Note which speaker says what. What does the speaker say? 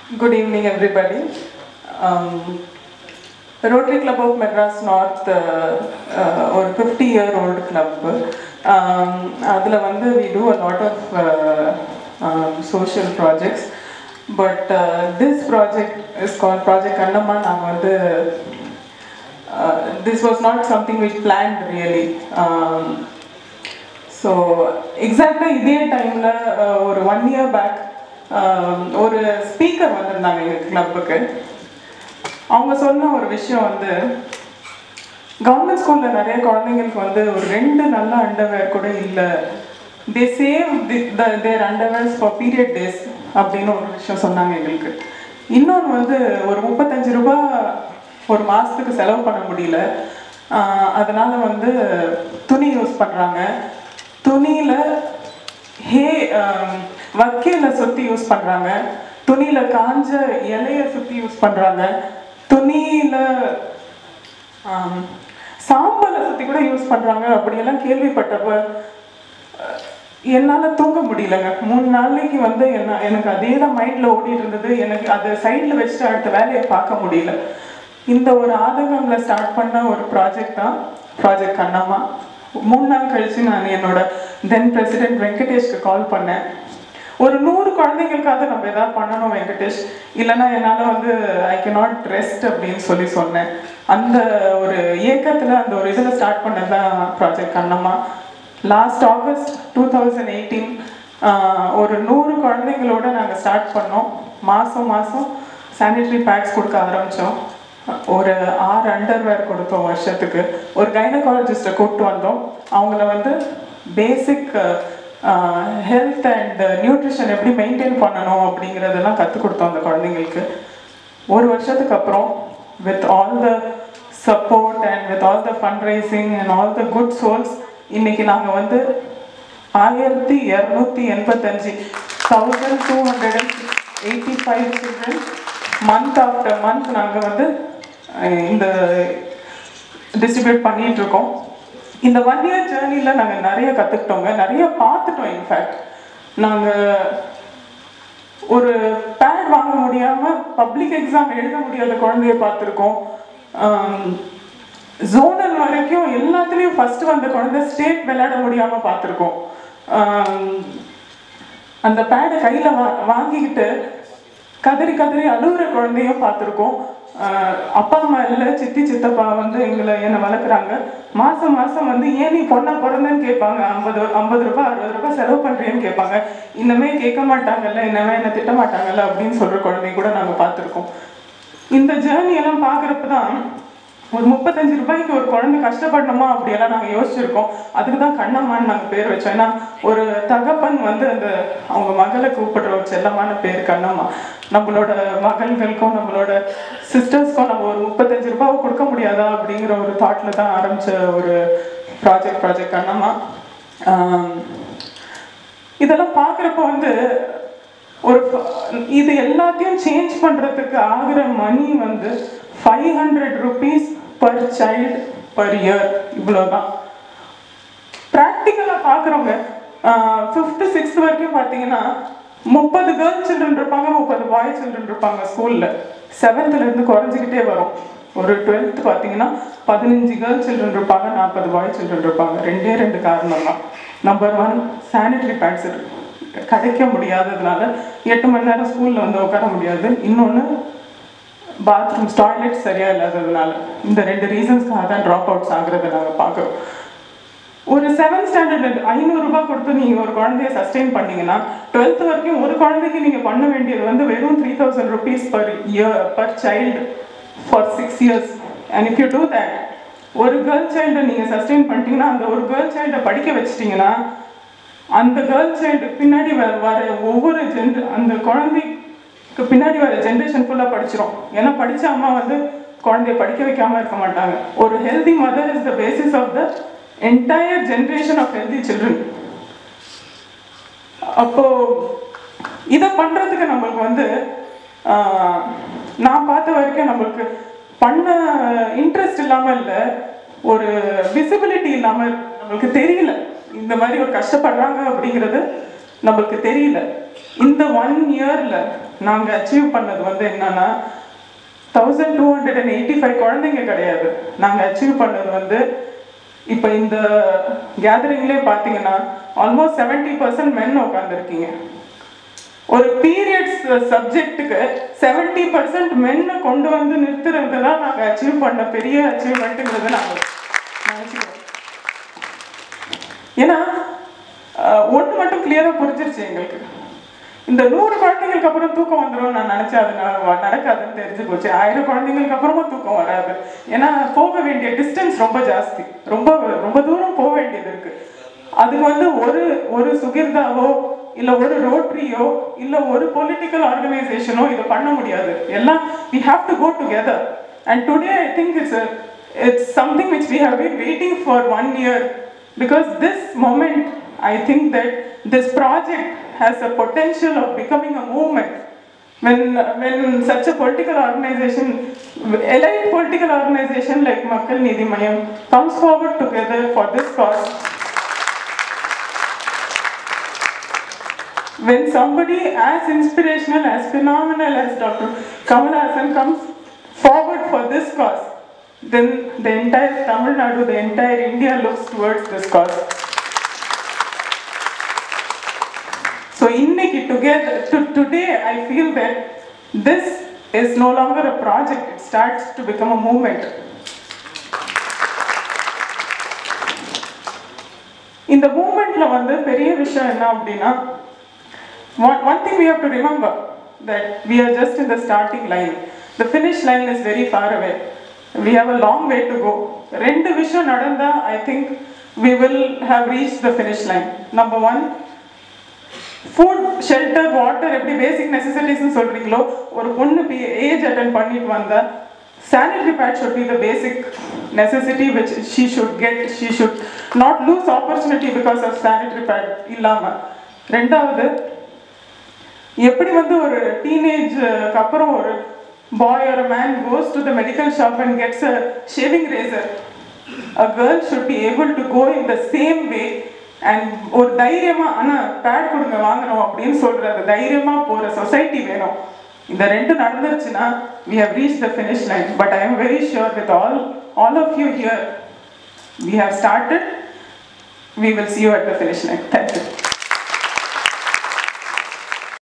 Speaker 1: Good evening, everybody. Um, the Rotary Club of Madras North uh, uh, ஒரு fifty year old club அதில் வந்து we do a lot of social projects but this project is call project Kannamma நாங்கள் வந்து this was not something which planned really so எக்ஸாக்டாக இதே டைமில் ஒரு one year back ஒரு ஸ்பீக்கர் வந்திருந்தாங்க எங்கள் கிளப்புக்கு அவங்க சொன்ன ஒரு விஷயம் வந்து கவர்மெண்ட் ஸ்கூலில் நிறைய குழந்தைங்களுக்கு வந்து ஒரு ரெண்டு நல்ல அண்டர்வேர் கூட இல்லை they save the their underwears for period days அப்படின்னு ஒரு விஷயம் சொன்னாங்க எங்களுக்கு இன்னொன்று வந்து ஒரு முப்பத்தஞ்சு ரூபா ஒரு மாதத்துக்கு செலவு பண்ண முடியல ஆஹ் அதனால வந்து துணி யூஸ் பண்ணுறாங்க துணியில் ஹே வக்கையில் சுற்றி யூஸ் பண்ணுறாங்க துணியில் காஞ்ச இலைய சுற்றி யூஸ் பண்ணுறாங்க துணியில் சாம்பலை சுற்றி கூட யூஸ் பண்ணுறாங்க அப்படியெல்லாம் கேள்விப்பட்டப்ப அஹ், என்னால தூங்க முடியலங்க மூணு நாளைக்கு வந்து என்ன எனக்கு அதே தான் மைண்டில் ஓடிட்டு இருந்தது எனக்கு அதை சைடில் வச்சுட்டு அடுத்த வேலையை பார்க்க முடியல இந்த ஒரு ஆதங்கம்ல ஸ்டார்ட் பண்ண ஒரு ப்ராஜெக்ட் தான் ப்ராஜெக்ட் கண்ணம்மா மூணு நாள் கழிச்சு நான் என்னோட தென் பிரசிடென்ட் வெங்கடேஷ்க்கு கால் பண்ணேன் ஒரு நூறு குழந்தைங்களுக்காவது நம்ம ஏதாவது பண்ணணும் வெங்கடேஷ் இல்லைன்னா என்னால் வந்து ஐ கே நாட் ரெஸ்ட் அப்படின்னு சொல்லி சொன்னேன் அந்த ஒரு இயக்கத்தில் அந்த ஒரு இதில் ஸ்டார்ட் பண்ணது தான் project Kannamma last August two thousand eighteen ஒரு நூறு குழந்தைங்களோட நாங்கள் ஸ்டார்ட் பண்ணோம் மாதம் மாதம் சானிட்டரி பேக்ஸ் கொடுக்க ஆரம்பித்தோம் ஒரு ஆறு அண்டர்வேர் கொடுத்தோம் வருஷத்துக்கு ஒரு கைனகாலஜிஸ்ட்டை கூப்பிட்டு வந்தோம் அவங்கள வந்து பேசிக் ஹெல்த் அண்ட் நியூட்ரிஷன் எப்படி மெயின்டைன் பண்ணணும் அப்படிங்கிறதெல்லாம் கற்றுக் கொடுத்தோம் அந்த குழந்தைங்களுக்கு ஒரு வருஷத்துக்கு அப்புறம் with all the support and with all the fund raising and all the good souls இன்னைக்கு நாங்கள் வந்து ஆயிரத்தி இரநூத்தி எண்பத்தஞ்சு thousand two hundred and eighty five children month after month நாங்கள் வந்து அஹ், இந்த டிஸ்ட்ரிபியூட் பண்ணிட்டு இருக்கோம் இந்த ஒன் இயர் ஜேர்னியில் நாங்கள் நிறைய கற்றுக்கிட்டோங்க நிறைய பார்த்துட்டோம் இன்ஃபேக்ட் நாங்கள் ஒரு பேட் வாங்க முடியாம பப்ளிக் எக்ஸாம் எழுத முடியாத குழந்தைய பார்த்துருக்கோம் ஜோனல் வரைக்கும் எல்லாத்துலேயும் ஃபர்ஸ்ட் வந்த குழந்தை ஸ்டேட் விளையாட முடியாம பார்த்துருக்கோம் அந்த பேடை கையில வா வாங்கிக்கிட்டு கதறி கதறி அழுகுற குழந்தையும் பார்த்துருக்கோம் ஆஹ் அப்பா அம்மா இல்லை சித்தி சித்தப்பா வந்து எங்களை என்னை வளர்க்குறாங்க மாசம் மாசம் வந்து ஏன் நீ பொண்ணா பிறந்தன்னு கேட்பாங்க ஐம்பது ஐம்பது ரூபாய் அறுபது ரூபாய் செலவு பண்றேன்னு கேட்பாங்க இன்னமே கேட்க மாட்டாங்கல்ல இன்னமே என்ன திட்ட மாட்டாங்கல்ல அப்படின்னு சொல்ற குழந்தைய கூட நாங்க பார்த்துருக்கோம் இந்த ஜேர்னி எல்லாம் பார்க்குறப்ப தான் ஒரு முப்பத்தஞ்சு ரூபாய்க்கு ஒரு குழந்தை கஷ்டப்படணுமா அப்படியெல்லாம் நாங்கள் யோசிச்சிருக்கோம் அதுக்கு தான் கண்ணம்மான்னு நாங்கள் பேர் வச்சோம் ஏன்னா ஒரு தகப்பன் வந்து அந்த அவங்க மகளை கூப்பிடுற ஒரு செல்லமான பேர் கண்ணம்மா நம்மளோட மகள்களுக்கும் நம்மளோட சிஸ்டர்ஸ்க்கும் நம்ம ஒரு முப்பத்தஞ்சு ரூபாவை கொடுக்க முடியாதா அப்படிங்கிற ஒரு தாட்டில் தான் ஆரம்பிச்ச ஒரு ப்ராஜெக்ட் ப்ராஜெக்ட் கண்ணம்மா ஆம், இதெல்லாம் பார்க்குறப்ப வந்து ஒரு ஃப- இது எல்லாத்தையும் சேஞ்ச் பண்ணுறதுக்கு ஆகிற மணி வந்து five hundred rupees per child per year இவ்வளோதான் ப்ராக்டிக்கலாக பார்க்குறவங்க ஃபிஃப்த்து சிக்ஸ்த் வரைக்கும் பார்த்தீங்கன்னா முப்பது கேர்ள் சில்ட்ரன் இருப்பாங்க முப்பது பாய் சில்ட்ரன் இருப்பாங்க ஸ்கூலில் செவன்த்துலேருந்து குறைஞ்சிக்கிட்டே வரும் ஒரு டுவெல்த் பார்த்தீங்கன்னா பதினஞ்சு கேர்ள் சில்ட்ரன் இருப்பாங்க நாற்பது பாய் சில்ட்ரன் இருப்பாங்க ரெண்டே ரெண்டு காரணம் தான் நம்பர் ஒன் சானிட்டரி பேட்ஸ் கிடைக்க முடியாததுனால எட்டு மணி நேரம் ஸ்கூலில் வந்து உட்கார முடியாது இன்னொன்று பாத்ரூம்ஸ் டாய்லெட் சரியா இல்லாததுனால இந்த ரெண்டு ரீசன்ஸ்க்காக தான் ட்ராப் அவுட்ஸ் ஆகுறத நாங்கள் பார்க்குறோம் ஒரு செவன்த் ஸ்டாண்டர்ட் ஐநூறுரூபா கொடுத்து நீங்கள் ஒரு குழந்தைய சஸ்டெயின் பண்ணீங்கன்னா டுவெல்த் வரைக்கும் ஒரு குழந்தைக்கு நீங்கள் பண்ண வேண்டியது வந்து வெறும் three thousand rupees per year per child for six years and if you do that ஒரு கேர்ள் சைல்டை நீங்கள் சஸ்டெயின் பண்ணிட்டீங்கன்னா அந்த ஒரு கேர்ள் சைல்டை படிக்க வச்சிட்டிங்கன்னா அந்த கேர்ள் சைல்டு பின்னாடி வர வர ஒவ்வொரு ஜென்ர அந்த குழந்தைக்கு பின்னாடி வர ஜென்ரேஷன் ஃபுல்லாக படிச்சிரும் ஏன்னா படிச்ச அம்மா வந்து குழந்தைய படிக்க வைக்காம இருக்க மாட்டாங்க ஒரு healthy mother is the basis of the entire generation of healthy children அப்போ இதை பண்றதுக்கு நம்மளுக்கு வந்து ஆஹ், நான் பார்த்த வரைக்கும் நம்மளுக்கு பண்ண இன்ட்ரெஸ்ட் இல்லாம இல்லை ஒரு விசிபிலிட்டி இல்லாம நம்மளுக்கு தெரியல இந்த மாதிரி ஒரு கஷ்டப்படுறாங்க அப்படிங்கிறது நம்மளுக்கு தெரியல இந்த ஒன் இயரில் நாங்கள் அச்சீவ் பண்ணது வந்து என்னன்னா thousand two hundred and eighty five குழந்தைங்க கிடையாது நாங்கள் அச்சீவ் பண்ணது வந்து இப்போ இந்த கேதரிங்லேயே பார்த்தீங்கன்னா ஆல்மோஸ்ட் செவன்ட்டி பர்சன்ட் மென் உட்காந்துருக்கீங்க ஒரு பீரியட்ஸ் சப்ஜெக்ட்டுக்கு செவன்ட்டி பர்சன்ட் மென்னை கொண்டு வந்து நிறுத்துறது தான் நாங்கள் அச்சீவ் பண்ண பெரிய அச்சீவ்மெண்ட்டுங்கிறது நாங்கள் நினச்சிக்கிறோம் ஏன்னா ஒன்று மட்டும் கிளியராக புரிஞ்சிருச்சு எங்களுக்கு இந்த நூறு குழந்தைங்களுக்கு அப்புறம் தூக்கம் வந்துடும் நான் நினச்சேன் அது ந- நடக்காதுன்னு தெரிஞ்சு போச்சு ஆயிரம் குழந்தைங்களுக்கு அப்புறமும் தூக்கம் வராது ஏன்னா போக வேண்டிய டிஸ்டன்ஸ் ரொம்ப ஜாஸ்தி ரொம்ப ரொம்ப தூரம் போக வேண்டியது இருக்கு அது வந்து ஒரு ஒரு சுகிர்தாவோ இல்லை ஒரு ரோட்ரியோ இல்லை ஒரு பொலிட்டிக்கல் ஆர்கனைசேஷனோ இதை பண்ண முடியாது எல்லாம் we have to go together and today i think it's a it's something which we have been waiting for one year because this moment i think that this project has a potential of becoming a movement when when such a political organization elite political organization like makkal nidhi mayam comes forward together for this cause when somebody as inspirational, as phenomenal as Dr. Kamal Hassan comes forward for this cause, then the entire Tamil Nadu, the entire India looks towards this cause. So இன்னைக்கு together, to, today I feel that this is no longer a project, it starts to become a movement. இந்த மூமெண்ட்ல வந்து பெரிய விஷயம் என்ன அப்படின்னா one, one thing we have to remember that we are just in the starting line. The finish line is very far away. We have a long way to go. ரெண்டு விஷயம் நடந்தா I think we will have reached the finish line. Number one, food shelter water எப்படி basic நெசசிட்டிஸ்னு சொல்றீங்களோ ஒரு பொண்ணு age attend பண்ணிட்டு வந்தா sanitary pad should be the basic necessity which she should get she should not lose opportunity because of sanitary pad இல்லாம ரெண்டாவது எப்படி வந்து ஒரு டீனேஜ்க்கு அப்புறம் ஒரு பாய் ஒரு man goes to the medical shop and gets a shaving razor a girl should be able to go in the same way and ஒரு தைரியமா ஆனா பேட் கொடுங்க வாங்கணும் அப்படின்னு சொல்றது தைரியமா போற சொசைட்டி வேணும் இந்த ரெண்டு நடந்துருச்சுன்னா we have reached the finish line but i am very sure with all all of you here we have started we will see you at the finish line thank you